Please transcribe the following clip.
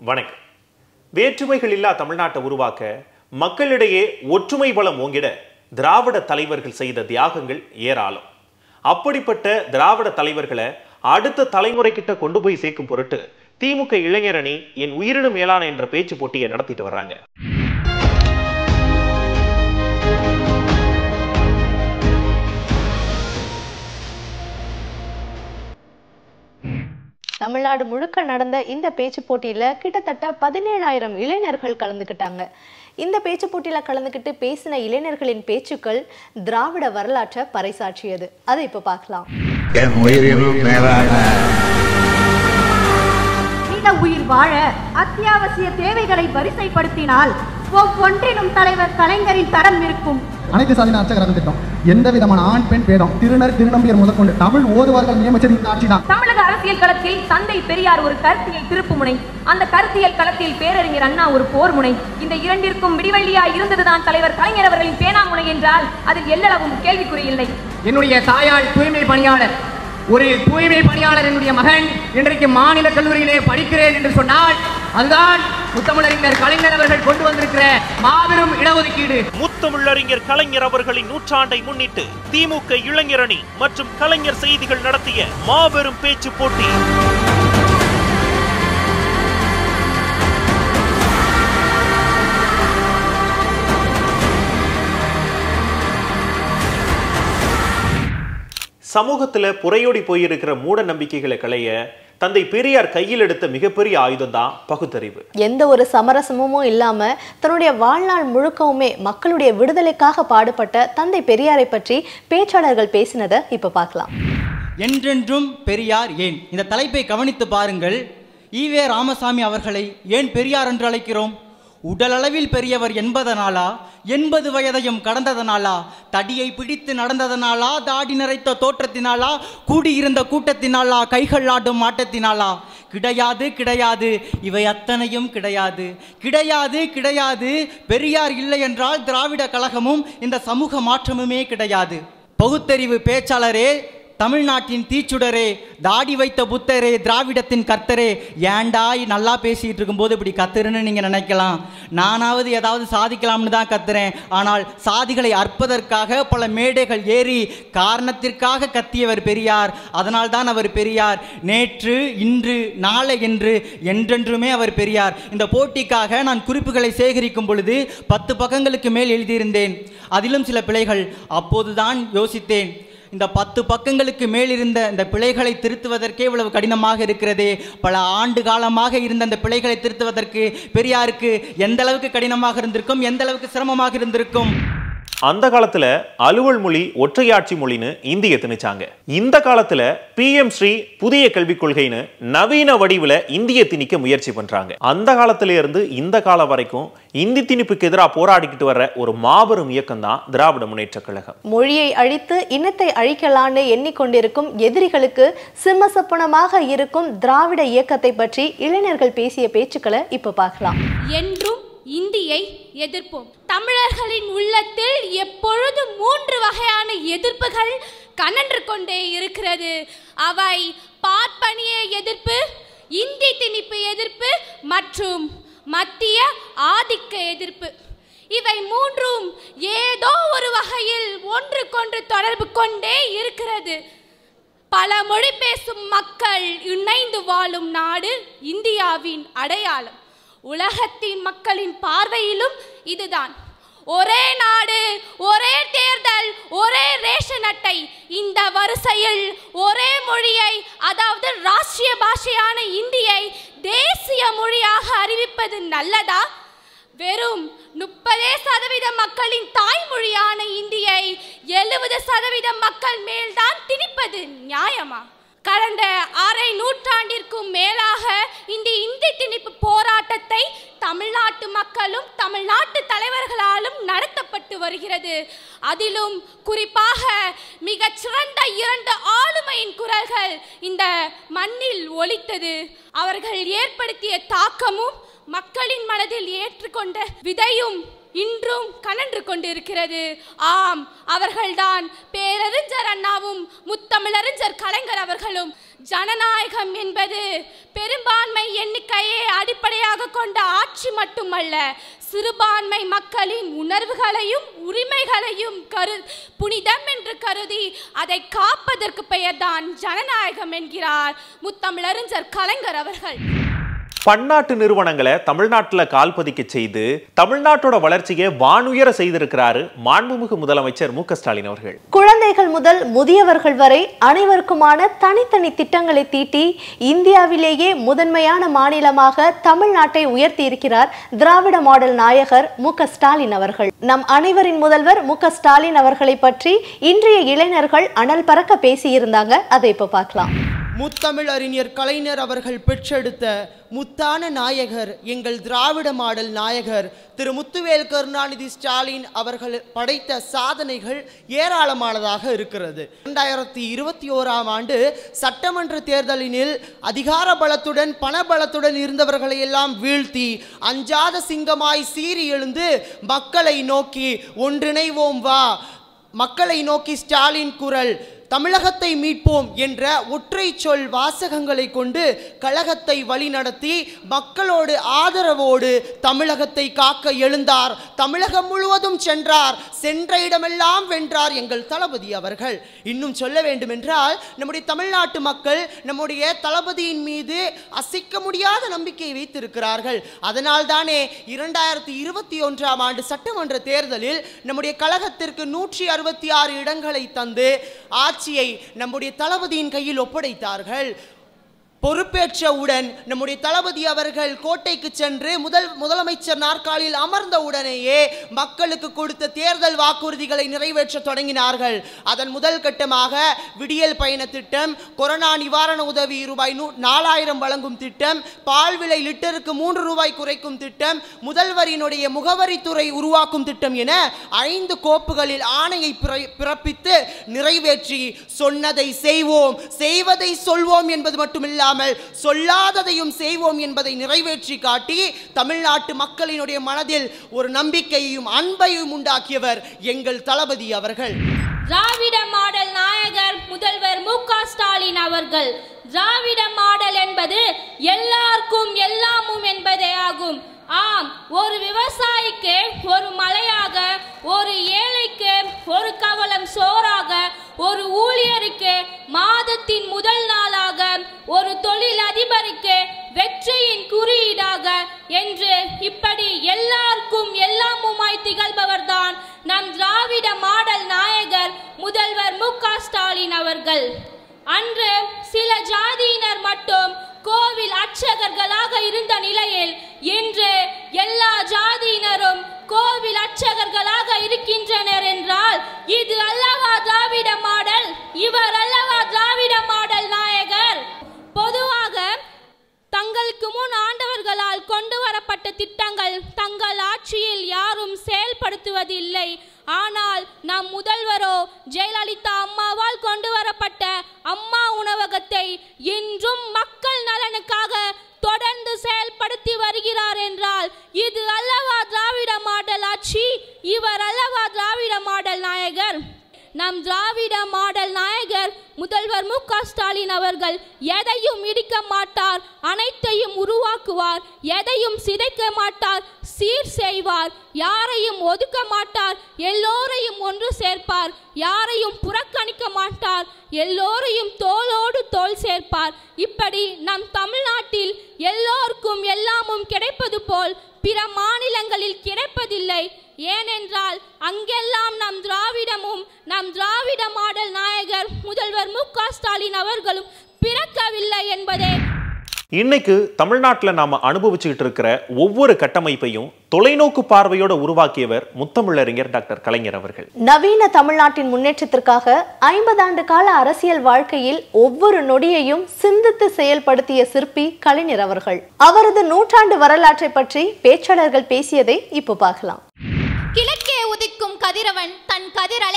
வணக்கம் வேற்றுமைகள் இல்லா தமிழ்நாட்டை உருவாக்க மக்களிடையே ஒற்றுமை பலம் ஓங்கிட திராவிட தலைவர்கள் செய்த தியாகங்கள் ஏராளம் அப்படிப்பட்ட திராவிட தலைவர்களை அடுத்த தலைமுறைக்கிட்ட கொண்டு போய் சேர்க்கும் பொருட்டு திமுக இளைஞரணி என் உயிரினும் மேலான என்ற பேச்சு போட்டியை நடத்திட்டு வர்றாங்க தமிழ்நாடு முழுக்க நடந்த இந்த பேச்சு போட்டியில கிட்டத்தட்ட பதினேழாயிரம் இளைஞர்கள் கலந்துக்கிட்டாங்க இந்த பேச்சு போட்டியில கலந்துக்கிட்டு பேசின இளைஞர்களின் பேச்சுக்கள் திராவிட வரலாற்றை பறைசாற்றியது அதை இப்ப பார்க்கலாம் என் உயிரினும் மேலான மனித உயிர் வாழ அத்தியாவசிய தேவைகளை வரிசைப்படுத்தினால் ஒவ்வொன்றிலும் தலைவர் கலைஞரின் தரம் இருக்கும் அனைத்து சாதியின அர்ச்சகரகம் திட்டம் எந்த விதமான ஆண் பெண் பேதம் திருநர் திருநம்பியர் முதற்கொண்டு தமிழ் ஓதுவார்கள் நியமிச்சது இந்த ஆட்சி தான் தமிழக அரசியல் களத்தில் தந்தை பெரியார் ஒரு கருத்தியல் திருப்புமுனை அந்த கருத்தியல் களத்தில் பேரறிஞர் அண்ணா ஒரு போர் முனை இந்த இரண்டிற்கும் விடிவெள்ளியா இருந்ததுதான் தலைவர் கலைஞர் அவர்களின் பேனாமுனை என்றால் அதில் எல்லளவும் கேள்விக்குறி இல்லை என்னுடைய தாயார் தூய்மை பணியாளர் ஒரு தூய்மை பணியாளர் என்னுடைய மகன் இன்றைக்கு மாநில கல்லூரியிலே படிக்கிறேன் என்று சொன்னால் அதுதான் முத்தமிழறிஞர் கலைஞர் அவர்கள் கொண்டு வந்திருக்கிற மாபெரும் இடஒதுக்கீடு முத்தமிழறிஞர் கலைஞர் அவர்களின் நூற்றாண்டை முன்னிட்டு திமுக இளைஞரணி மற்றும் கலைஞர் செய்திகள் நடத்திய மாபெரும் பேச்சு போட்டி சமூகத்துல புறையோடி போயிருக்கிற மூட நம்பிக்கைகளை களைய தந்தை பெரியார் கையில் எடுத்த மிகப்பெரிய ஆயுதம் தான் பகுத்தறிவு எந்த ஒரு சமரசமும் இல்லாம தன்னுடைய வாழ்நாள் முழுக்கவுமே மக்களுடைய விடுதலைக்காக பாடுபட்ட தந்தை பெரியாரை பற்றி பேச்சாளர்கள் பேசினதை இப்ப பார்க்கலாம் என்றென்றும் பெரியார் ஏன் இந்த தலைப்பை கவனித்து பாருங்கள் ஈவே ராமசாமி அவர்களை ஏன் பெரியார் என்று அழைக்கிறோம் உடலளவில் பெரியவர் என்பதனாலா எண்பது வயதையும் கடந்ததனாலா தடியை பிடித்து நடந்ததனாலா தாடி நிறைத்த தோற்றத்தினாலா கூடியிருந்த கூட்டத்தினாலா கைகள் ஆடும் ஆட்டத்தினாலா கிடையாது கிடையாது இவை அத்தனையும் கிடையாது கிடையாது கிடையாது பெரியார் இல்லை என்றால் திராவிட கழகமும் இந்த சமூக மாற்றமுமே கிடையாது பகுத்தறிவு பேச்சாளரே தமிழ்நாட்டின் தீச்சுடரே தாடி வைத்த புத்தரே திராவிடத்தின் கர்த்தரே ஏண்டா நல்லா பேசிட்டு இருக்கும்போது இப்படி கத்துறேன்னு நீங்கள் நினைக்கலாம் நானாவது ஏதாவது சாதிக்கலாம்னு தான் கத்துறேன் ஆனால் சாதிகளை அற்பதற்காக பல மேடைகள் ஏறி காரணத்திற்காக கத்தியவர் பெரியார் அதனால் தான் அவர் பெரியார் நேற்று இன்று நாளை என்று என்றென்றுமே அவர் பெரியார் இந்த போட்டிக்காக நான் குறிப்புகளை சேகரிக்கும் பொழுது பத்து பக்கங்களுக்கு மேல் எழுதியிருந்தேன் அதிலும் சில பிழைகள் அப்போதுதான் யோசித்தேன் இந்த பத்து பக்கங்களுக்கு மேல் இருந்த இந்த பிழைகளை திருத்துவதற்கே இவ்வளவு கடினமாக இருக்கிறதே பல ஆண்டு காலமாக இருந்த அந்த பிழைகளை திருத்துவதற்கு பெரியாருக்கு எந்த அளவுக்கு கடினமாக இருந்திருக்கும் எந்த அளவுக்கு சிரமமாக இருந்திருக்கும் அந்த காலத்துல அலுவல் மொழி ஒற்றையாட்சி மொழின்னு இந்திய திணிச்சாங்க இந்த காலத்துல பிஎம் ஸ்ரீ புதிய கல்விக் கொள்கைன்னு நவீன வடிவுல இந்திய திணிக்க முயற்சி பண்றாங்க அந்த காலத்துல இருந்து இந்த காலம் வரைக்கும் இந்தி திணிப்புக்கு எதிராக போராடிக்கிட்டு வர்ற ஒரு மாபெரும் இயக்கம் தான் திராவிட முன்னேற்ற கழகம் மொழியை அழித்து இனத்தை அழிக்கலான்னு எண்ணிக்கொண்டிருக்கும் எதிரிகளுக்கு சிம்மசப்பனமாக இருக்கும் திராவிட இயக்கத்தை பற்றி இளைஞர்கள் பேசிய பேச்சுக்களை இப்ப பார்க்கலாம் என்றும் இந்தியை எதிர்ப்போம் தமிழர்களின் உள்ளத்தில் எப்பொழுதும் மூன்று வகையான எதிர்ப்புகள் கனன்று கொண்டே இருக்கிறது அவை பார்ப்பனிய எதிர்ப்பு இந்தி திணிப்பு எதிர்ப்பு மற்றும் மத்திய ஆதிக்க எதிர்ப்பு இவை மூன்றும் ஏதோ ஒரு வகையில் ஒன்றுக்கொன்று தொடர்பு கொண்டே இருக்கிறது பல மொழி பேசும் மக்கள் இணைந்து வாழும் நாடு இந்தியாவின் அடையாளம் உலகத்தின் மக்களின் பார்வையிலும் இதுதான் ஒரே நாடு ஒரே தேர்தல் ஒரே ரேஷன் அட்டை இந்த வரிசையில் ஒரே மொழியை அதாவது ராஷ்டிரிய பாஷையான இந்தியை தேசிய மொழியாக அறிவிப்பது நல்லதா வெறும் முப்பதே சதவீத மக்களின் தாய்மொழியான இந்தியை எழுபது சதவீத மக்கள் மேல்தான் திணிப்பது நியாயமா கடந்த அரை நூற்றாண்டிற்கும் மேலாக இந்த இந்தி திணிப்பு போராட்டத்தை தமிழ்நாட்டு மக்களும் தமிழ்நாட்டு தலைவர்களாலும் நடத்தப்பட்டு வருகிறது அதிலும் குறிப்பாக மிகச் சிறந்த இரண்டு ஆளுமையின் குரல்கள் இந்த மண்ணில் ஒலித்தது அவர்கள் ஏற்படுத்திய தாக்கமும் மக்களின் மனதில் ஏற்றுக்கொண்ட விதையும் இன்றும் கனன்று கொண்டிருக்கிறது ஆம் அவர்கள்தான் பேரறிஞர் அண்ணாவும் முத்தமிழறிஞர் கலைஞர் அவர்களும் ஜனநாயகம் என்பது பெரும்பான்மை எண்ணிக்கையை அடிப்படையாக அடிப்படையாக கொண்ட ஆட்சி மட்டுமல்ல சிறுபான்மை மக்களின் உணர்வுகளையும் உரிமைகளையும் கரு புனிதம் என்று கருதி அதை காப்பதற்கு பெயர்தான் ஜனநாயகம் என்கிறார் முத்தமிழறிஞர் கலைஞர் அவர்கள் பன்னாட்டு நிறுவனங்களை தமிழ்நாட்டுல கால் பதிக்க செய்து தமிழ்நாட்டோட வளர்ச்சியை வானுயர செய்திருக்கிறாரு மாண்புமிகு முதலமைச்சர் மு க ஸ்டாலின் அவர்கள் குழந்தைகள் முதல் முதியவர்கள் வரை அனைவருக்குமான தனித்தனி திட்டங்களை தீட்டி இந்தியாவிலேயே முதன்மையான மாநிலமாக தமிழ்நாட்டை உயர்த்தி இருக்கிறார் திராவிட மாடல் நாயகர் மு க ஸ்டாலின் அவர்கள் நம் அனைவரின் முதல்வர் மு க ஸ்டாலின் அவர்களை பற்றி இன்றைய இளைஞர்கள் அனல் பறக்க பேசியிருந்தாங்க அதை இப்ப பார்க்கலாம் முத்தமிழ் அறிஞர் கலைஞர் அவர்கள் பெற்றெடுத்த முத்தான நாயகர் எங்கள் திராவிட மாடல் நாயகர் திரு முத்துவேல் கருணாநிதி ஸ்டாலின் அவர்கள் படைத்த சாதனைகள் ஏராளமானதாக இருக்கிறது இரண்டாயிரத்தி இருபத்தி ஓராம் ஆண்டு சட்டமன்ற தேர்தலினில் அதிகார பலத்துடன் பண பலத்துடன் இருந்தவர்களை எல்லாம் வீழ்த்தி அஞ்சாத சிங்கமாய் சீறி எழுந்து மக்களை நோக்கி ஒன்றிணைவோம் வா மக்களை நோக்கி ஸ்டாலின் குரல் தமிழகத்தை மீட்போம் என்ற ஒற்றை சொல் வாசகங்களை கொண்டு கழகத்தை வழிநடத்தி மக்களோடு ஆதரவோடு தமிழகத்தை காக்க எழுந்தார் தமிழகம் முழுவதும் சென்றார் சென்ற இடமெல்லாம் வென்றார் எங்கள் தளபதி அவர்கள் இன்னும் சொல்ல வேண்டுமென்றால் நம்முடைய தமிழ்நாட்டு மக்கள் நம்முடைய தளபதியின் மீது அசைக்க முடியாத நம்பிக்கையை வைத்திருக்கிறார்கள் அதனால் தானே இரண்டாயிரத்தி இருபத்தி ஒன்றாம் ஆண்டு சட்டமன்ற தேர்தலில் நம்முடைய கழகத்திற்கு நூற்றி அறுபத்தி ஆறு இடங்களை தந்து ஆட்சியை நம்முடைய தளபதியின் கையில் ஒப்படைத்தார்கள் பொறுப்பேற்றவுடன் நம்முடைய தளபதி அவர்கள் கோட்டைக்கு சென்று முதல் முதலமைச்சர் நாற்காலியில் அமர்ந்த உடனேயே மக்களுக்கு கொடுத்த தேர்தல் வாக்குறுதிகளை நிறைவேற்ற தொடங்கினார்கள் அதன் முதல் கட்டமாக விடியல் பயண திட்டம் கொரோனா நிவாரண உதவி ரூபாய் நூ நாலாயிரம் வழங்கும் திட்டம் பால் விலை லிட்டருக்கு மூன்று ரூபாய் குறைக்கும் திட்டம் முதல்வரினுடைய முகவரித்துறை உருவாக்கும் திட்டம் என ஐந்து கோப்புகளில் ஆணையை பிற- பிறப்பித்து நிறைவேற்றி சொன்னதை செய்வோம் செய்வதை சொல்வோம் என்பது மட்டுமில்லாமல் சொல்லாததையும் செய்வோம் என்பதை நிறைவேற்றி காட்டி தமிழ்நாட்டு மக்களினுடைய மனதில் ஒரு நம்பிக்கையையும் அன்பையும் உண்டாக்கியவர் எங்கள் தளபதி அவர்கள் திராவிட மாடல் நாயகர் முதல்வர் மு க ஸ்டாலின் அவர்கள் திராவிட மாடல் என்பது எல்லாருக்கும் எல்லாமும் என்பதே ஆகும் ஆம் ஒரு விவசாயிக்கு ஒரு மலையாக ஒரு ஏழைக்கு ஒரு கவலம் சோறாக ஒரு ஊழியருக்கு மாதத்தின் முதல் நாளாக ஒரு தொழில் அதிபருக்கு வெற்றியின் குறியீடாக என்று இப்படி எல்லாருக்கும் எல்லாமுமாய் திகழ்பவர்தான் நம் திராவிட மாடல் நாயகர் முதல்வர் மு க ஸ்டாலின் அவர்கள் அன்று சில ஜாதியினர் மட்டும் கோவில் அர்ச்சகர்களாக இருந்த நிலையில் இன்று எல்லா ஜாதியினரும் கோவில் அர்ச்சகர்களாக இருக்கின்றனர் என்றால் இது அல்லவா திராவிட மாடல் இவர் அல்லவா திராவிட மாடல் நாயகர் பொதுவாக தங்களுக்கு முன் ஆண்டவர்களால் கொண்டு வரப்பட்ட திட்டங்கள் தங்கள் ஆட்சியில் யாரும் செயல்படுத்துவதில்லை ஆனால் நம் முதல்வரோ ஜெயலலிதா அம்மாவால் கொண்டு வரப்பட்ட அம்மா உணவகத்தை இன்றும் மக்கள் நலனுக்காக தொடர்ந்து செயல்படுத்தி வருகிறார் என்றால் இது அல்லவா திராவிட மாடல் ஆட்சி இவர் அல்லவா திராவிட மாடல் நாயகர் நம் திராவிட மாடல் நாயகர் முதல்வர் மு க ஸ்டாலின் அவர்கள் எதையும் இடிக்க மாட்டார் அனைத்தையும் உருவாக்குவார் எதையும் சிதைக்க மாட்டார் சீர் செய்வார் யாரையும் ஒதுக்க மாட்டார் எல்லோரையும் ஒன்று சேர்ப்பார் யாரையும் புறக்கணிக்க மாட்டார் எல்லோரையும் தோளோடு தோள் சேர்ப்பார் இப்படி நம் தமிழ்நாட்டில் எல்லோருக்கும் எல்லாமும் கிடைப்பது போல் பிற மாநிலங்களில் கிடைப்பதில்லை ஏனென்றால் அங்கெல்லாம் நம் திராவிடமும் நம் திராவிட மாடல் நாயகர் முதல்வர் மு க ஸ்டாலின் அவர்களும் பிறக்கவில்லை என்பதே இன்னைக்கு தமிழ்நாட்டில் நாம அனுபவிச்சுக்கிட்டு இருக்கிற ஒவ்வொரு கட்டமைப்பையும் தொலைநோக்கு பார்வையோட உருவாக்கியவர் முத்தமிழறிஞர் டாக்டர் கலைஞர் அவர்கள் நவீன தமிழ்நாட்டின் முன்னேற்றத்திற்காக ஐம்பது ஆண்டு கால அரசியல் வாழ்க்கையில் ஒவ்வொரு நொடியையும் சிந்தித்து செயல்படுத்திய சிற்பி கலைஞர் அவர்கள் அவரது நூற்றாண்டு வரலாற்றை பற்றி பேச்சாளர்கள் பேசியதை இப்போ பார்க்கலாம் கிழக்கே உதிக்கும் கதிரவன் தன் கதிரலை